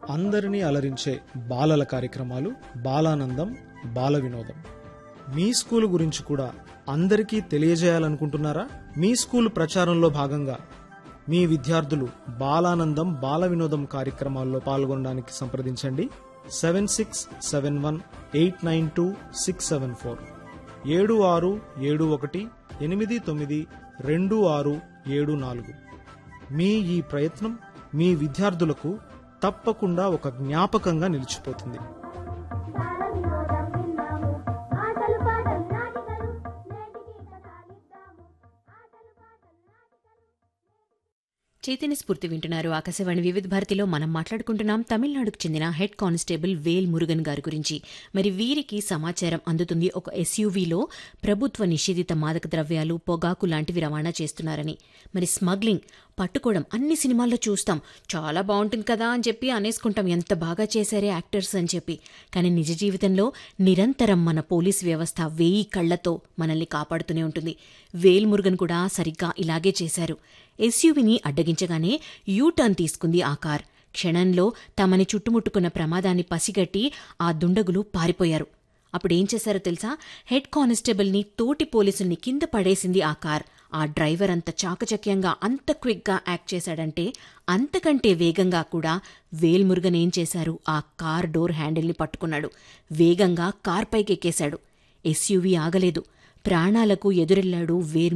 అందరినీ అలరించే బాలల కార్యక్రమాలు బాలానందం బాల వినోదం మీ స్కూల్ గురించి కూడా అందరికీ తెలియజేయాలనుకుంటున్నారా మీ స్కూల్ ప్రచారంలో భాగంగా మీ విద్యార్థులు బాలానందం బాల వినోదం కార్యక్రమాల్లో పాల్గొనడానికి సంప్రదించండి seven six seven one eight nine two six seven four ఏడు ఆరు ఏడు ఒకటి ఎనిమిది తొమ్మిది రెండు ఆరు ఏడు నాలుగు మీ ఈ ప్రయత్నం మీ విద్యార్థులకు తప్పకుండా ఒక జ్ఞాపకంగా నిలిచిపోతుంది బాల వినోదం విన్నాము ఆటలు పాటలు నాటికలు నేటికి కథ నిద్దాము ఆటలు పాటలు నాటికలు చైతన్య స్ఫూర్తి వింటున్నారు ఆకాశవాణి వివిధ భారతిలో మనం మాట్లాడుకుంటున్నాం తమిళనాడుకు చెందిన హెడ్ కానిస్టేబుల్ వేల్ మురుగన్ గారి గురించి మరి వీరికి సమాచారం అందుతుంది ఒక ఎస్యూవీలో ప్రభుత్వ నిషేధిత మాదక ద్రవ్యాలు పొగాకు లాంటివి రవాణా చేస్తున్నారని మరి స్మగ్లింగ్ పట్టుకోవడం అన్ని సినిమాల్లో చూస్తాం చాలా బాగుంటుంది కదా అని చెప్పి అనేసుకుంటాం ఎంత బాగా చేశారే యాక్టర్స్ అని చెప్పి కానీ నిజ జీవితంలో నిరంతరం మన పోలీస్ వ్యవస్థ వేయి కళ్లతో మనల్ని కాపాడుతూనే ఉంటుంది వేల్ మురుగన్ కూడా సరిగ్గా ఇలాగే చేశారు ఎస్యూవీని అడ్డగించగానే యూటర్న్ తీసుకుంది ఆ కార్ క్షణంలో తమని చుట్టుముట్టుకున్న ప్రమాదాన్ని పసిగట్టి ఆ దుండగులు పారిపోయారు అప్పుడేం చేశారో తెలుసా హెడ్ కానిస్టేబుల్ని తోటి పోలీసుల్ని కింద పడేసింది ఆ కార్ ఆ డ్రైవర్ అంత చాకచక్యంగా అంత క్విక్గా యాక్ట్ చేశాడంటే అంతకంటే వేగంగా కూడా వేల్మురుగన్ ఏం చేశారు ఆ కార్ డోర్ హ్యాండిల్ని పట్టుకున్నాడు వేగంగా కార్ పైకెక్కేశాడు ఎస్యూవీ ఆగలేదు ప్రాణాలకు ఎదురెళ్లాడు వేర్